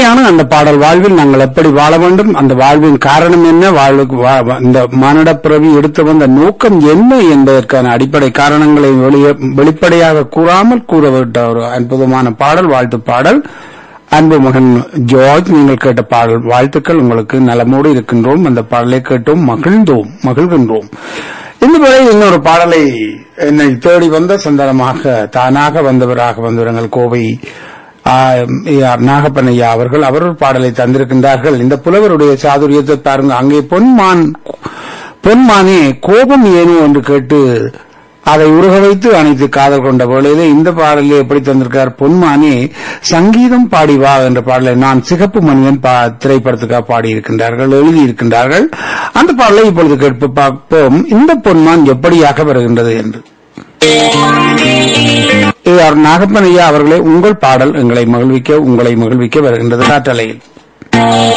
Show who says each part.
Speaker 1: எப்படியான அந்த பாடல் வாழ்வில் நாங்கள் எப்படி வாழ வேண்டும் அந்த வாழ்வின் காரணம் என்ன வாழ்வுக்கு வா- வா- இந்த மானிட பிறவி எடுத்து வந்த நோக்கம் என்ன என்பதற்கான அடிப்படை காரணங்களை வெளியே- வெளிப்படையாக கூறாமல் கூறவிட்ட ஒரு அற்புதமான பாடல் வாழ்த்து பாடல் அன்பு மகன் ஜார்ஜ் நீங்கள் கேட்ட பாடல் வாழ்த்துக்கள் உங்களுக்கு நலமோடு இருக்கின்றோம் அந்த பாடலை கேட்டோம் மகிழ்ந்தோம் மகிழ்கின்றோம் இந்த முறை இன்னொரு பாடலை என்னை தேடி வந்த சந்தனமாக தானாக வந்தவராக வந்தவர்கள் கோவை ஆ, ஏ ஆர் நாகப்பன் ஐயா அவர்கள் அவர் ஒரு பாடலை தந்திருக்கின்றார்கள் இந்த புலவருடைய சாதுரியத்தை பாருங்க அங்கே பொன்மான் பொன்மானே கோபம் ஏனோ என்று கேட்டு அதை உருக வைத்து அனைத்து காதல் கொண்ட வேளையிலே இந்த பாடலை எப்படி தந்திருக்கார் பொன்மானே சங்கீதம் பாடி வா என்ற பாடலை நான் சிகப்பு மனிதன் பா- திரைப்படத்துக்காக பாடியிருக்கின்றார்கள் எழுதியிருக்கின்றார்கள் அந்த பாடலை இப்பொழுது கேட்பு பார்ப்போம் இந்த பொன்மான் எப்படியாக வருகின்றது என்று ஏ ஆர் நாகப்பன் ஐயா அவர்களே உங்கள் பாடல் எங்களை மகிழ்விக்க உங்களை மகிழ்விக்க வருகின்றது காற்றலையில்